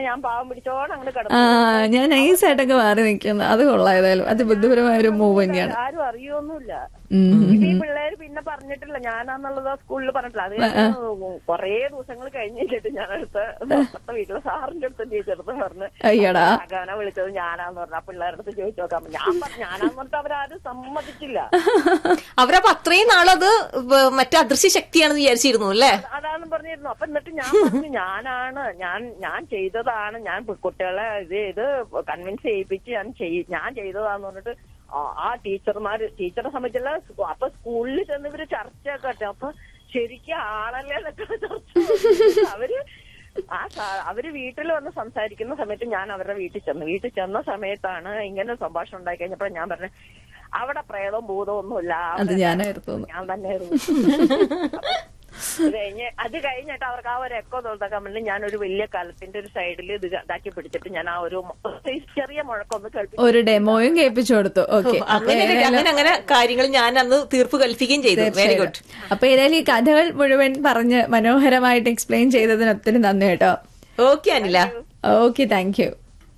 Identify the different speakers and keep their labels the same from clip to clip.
Speaker 1: ഞാൻ പാവം പിടിച്ചോണ്ട് അങ്ങനെ
Speaker 2: ആ
Speaker 1: കിടന്നു
Speaker 2: ഞാൻ നൈസായിട്ടൊക്കെ മാറി നിൽക്കുന്നു അത് കൊള്ളാം ഏതായാലും അത് ബുദ്ധിപരമായ ഒരു മൂവ് തന്നെയാണ്
Speaker 1: ആരും അറിയൊന്നുമില്ല
Speaker 2: ഉം.
Speaker 1: ഇത് ഈ പിള്ളേര് പിന്നെ പറഞ്ഞിട്ടില്ല ഞാനാന്നുള്ളത് ആ സ്കൂളിൽ പറഞ്ഞിട്ടില്ല അത് കഴിഞ്ഞ് കൊറേ ദിവസങ്ങൾ കഴിഞ്ഞിട്ട് ഞാൻ അടുത്ത് തൊട്ടടുത്ത വീട്ടിലെ സാറിന്റെ അടുത്ത് ടീച്ചറടുത്ത് പറഞ്ഞ്
Speaker 2: അയ്യടാ
Speaker 1: ആകാന വിളിച്ചത് ഞാനാന്ന് പറഞ്ഞു ആ പിള്ളേരുടെ അടുത്ത് ചോദിച്ചു നോക്കാം ഞാൻ പറഞ്ഞു ഞാനാന്ന് പറഞ്ഞിട്ട് അവരാരും സമ്മതിച്ചില്ല
Speaker 3: അവരപ്പൊ അത്രയും നാളത് വ- മറ്റേ അദൃശ്യ ശക്തിയാണെന്ന് വിചാരിച്ചിരുന്നു അല്ലേ
Speaker 1: അതാണെന്ന് പറഞ്ഞിരുന്നു അപ്പൊ എന്നിട്ട് ഞാൻ പറഞ്ഞു ഞാനാണ് ഞാൻ ഞാൻ ചെയ്തതാണ് ഞാൻ കുട്ടികളെ ഇത് ഇത് കൺവിൻസ് ചെയ്യിപ്പിച്ച് ഞാൻ ചെയ്- ഞാൻ ചെയ്തതാന്ന് പറഞ്ഞിട്ട് ആ- ആ ടീച്ചർമാര് ടീച്ചറെ സംബന്ധിച്ചുള്ള സ്കൂ- അപ്പൊ സ്കൂളിൽ ചെന്ന് ഇവര് ചർച്ചയൊക്കെ ഇട്ടു. അപ്പൊ ശരിക്കും ആളല്ലേ എന്നൊക്കെ ചർച്ച ചെയ്തു. അവര് ആ സാ- അവര് വീട്ടിൽ വന്ന് സംസാരിക്കുന്ന സമയത്ത് ഞാൻ അവരുടെ വീട്ടിൽ ചെന്നു വീട്ടിൽ ചെന്ന സമയത്താണ് ഇങ്ങനെ സംഭാഷണം ഉണ്ടായി കഴിഞ്ഞപ്പോ ഞാൻ പറഞ്ഞു അവിടെ പ്രേതവും ഭൂതവും ഒന്നുമില്ല
Speaker 2: അത് ഞാനായിരുന്നു
Speaker 1: ഞാൻ തന്നെയായിരുന്നു അത് കഴിഞ്ഞ് അത് കഴിഞ്ഞിട്ട് അവർക്ക് ആ ഒരു എക്കോ തോന്നാക്കാൻ വേണ്ടി ഞാൻ ഒരു വലിയ കലത്തിന്റെ ഒരു സൈഡിൽ ഇത് ഇതാക്കി പിടിച്ചിട്ട് ഞാൻ ആ ഒരു ചെറിയ മുഴക്കൊന്ന് കേൾപ്പിച്ചു
Speaker 2: ഒരു ഡെമോയും കേൾപ്പിച്ചു കൊടുത്തു ഓക്കെ
Speaker 3: അങ്ങനെ അങ്ങനെ അങ്ങനെ കാര്യങ്ങൾ ഞാൻ അന്ന് തീർപ്പ് കൽപ്പിക്കുകയും ചെയ്തു വെരി ഗുഡ്
Speaker 2: അപ്പൊ ഏതായാലും ഈ കഥകൾ മുഴുവൻ പറഞ്ഞ് മനോഹരമായിട്ട് എക്സ്പ്ലെയിൻ ചെയ്തതിന് ഒത്തിരി നന്ദി കേട്ടോ
Speaker 3: okay Anila
Speaker 2: okay thank you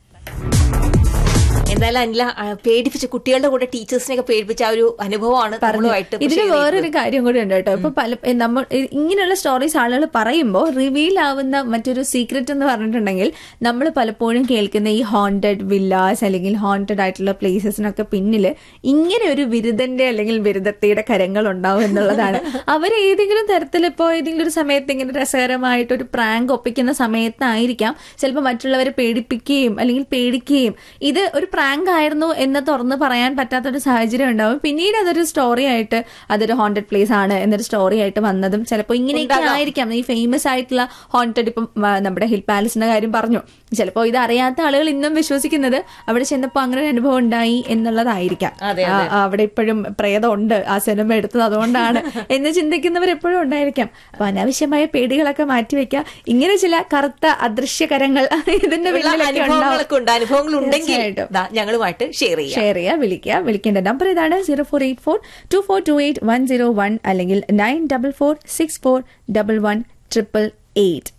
Speaker 3: എന്തായാലും അനില ആ, പേടിപ്പിച്ച കുട്ടികളുടെ കൂടെ ടീച്ചേഴ്സിനെയൊക്കെ പേടിപ്പിച്ച ആ ഒരു അനുഭവമാണ് നമ്മളുമായിട്ട് ഇപ്പൊ
Speaker 2: ഇതിന്
Speaker 3: share ചെയ്തത്.
Speaker 2: വേറൊരു കാര്യം കൂടി ഉണ്ട് കേട്ടോ ഇപ്പൊ പല എ, നമ്മൾ ഇ- ഇങ്ങനെയുള്ള സ്റ്റോറീസ് ആളുകൾ പറയുമ്പോൾ റിവീൽ ആവുന്ന മറ്റൊരു സീക്രറ്റ് എന്ന് പറഞ്ഞിട്ടുണ്ടെങ്കിൽ നമ്മൾ പലപ്പോഴും കേൾക്കുന്ന ഈ ഹോണ്ടഡ് വില്ലാസ് അല്ലെങ്കിൽ ഹോണ്ടഡ് ആയിട്ടുള്ള പ്ലേസസിനൊക്കെ പിന്നിൽ ഇങ്ങനെ ഒരു ബിരുദന്റെ അല്ലെങ്കിൽ ബിരുദത്തിയുടെ കരങ്ങൾ ഉണ്ടാവും എന്നുള്ളതാണ് അവർ ഏതെങ്കിലും തരത്തിൽ ഇപ്പോൾ ഏതെങ്കിലും ഒരു സമയത്ത് ഇങ്ങനെ രസകരമായിട്ട് ഒരു പ്രാങ്ക് ഒപ്പിക്കുന്ന സമയത്തായിരിക്കാം ചിലപ്പോൾ മറ്റുള്ളവരെ പേടിപ്പിക്കുകയും അല്ലെങ്കിൽ പേടിക്കുകയും ഇത് ഒരു പ്രാങ്ക് ആയിരുന്നു എന്ന് തുറന്ന് പറയാൻ പറ്റാത്തൊരു സാഹചര്യം ഉണ്ടാവും പിന്നീട് അതൊരു സ്റ്റോറി ആയിട്ട് അതൊരു ഹോണ്ടഡ് പ്ലേസ് ആണ് എന്നൊരു സ്റ്റോറി ആയിട്ട് വന്നതും ചിലപ്പോൾ ഇങ്ങനെയൊക്കെ ആയിരിക്കാം ഈ ഫേമസ് ആയിട്ടുള്ള ഹോണ്ടഡ് ഇപ്പം ആ, നമ്മുടെ ഹിൽ പാലസിന്റെ കാര്യം പറഞ്ഞു ചിലപ്പോൾ ഇത് അറിയാത്ത ആളുകൾ ഇന്നും വിശ്വസിക്കുന്നത് അവിടെ ചെന്നപ്പോൾ അങ്ങനെ ഒരു അനുഭവം ഉണ്ടായി എന്നുള്ളതായിരിക്കാം
Speaker 3: അതെ,
Speaker 2: ആ, അവിടെ ഇപ്പോഴും പ്രേതമുണ്ട് ആ സിനിമ എടുത്തത് അതുകൊണ്ടാണ് എന്ന് ചിന്തിക്കുന്നവർ എപ്പോഴും ഉണ്ടായിരിക്കാം അപ്പൊ അനാവശ്യമായ പേടികളൊക്കെ മാറ്റിവെക്കുക ഇങ്ങനെ ചില കറുത്ത അദൃശ്യകരങ്ങൾ ഇതിന്റെ
Speaker 3: ഉള്ള
Speaker 2: പിന്നിലൊക്കെ ഉണ്ടാവും
Speaker 3: അനുഭവങ്ങളൊക്കെ ഉണ്ട് അനുഭവങ്ങൾ ഉണ്ടെങ്കിൽ
Speaker 2: തീർച്ചയായിട്ടും.
Speaker 3: ദാ ഞങ്ങളുമായിട്ട് ഷെയർ ചെയ്യാം
Speaker 2: ഷെയർ ചെയ്യുക വിളിക്കുക വിളിക്കേണ്ട നമ്പർ ഇതാണ് zero four eight four two four two eight one zero one അല്ലെങ്കിൽ nine double four six four double one triple eight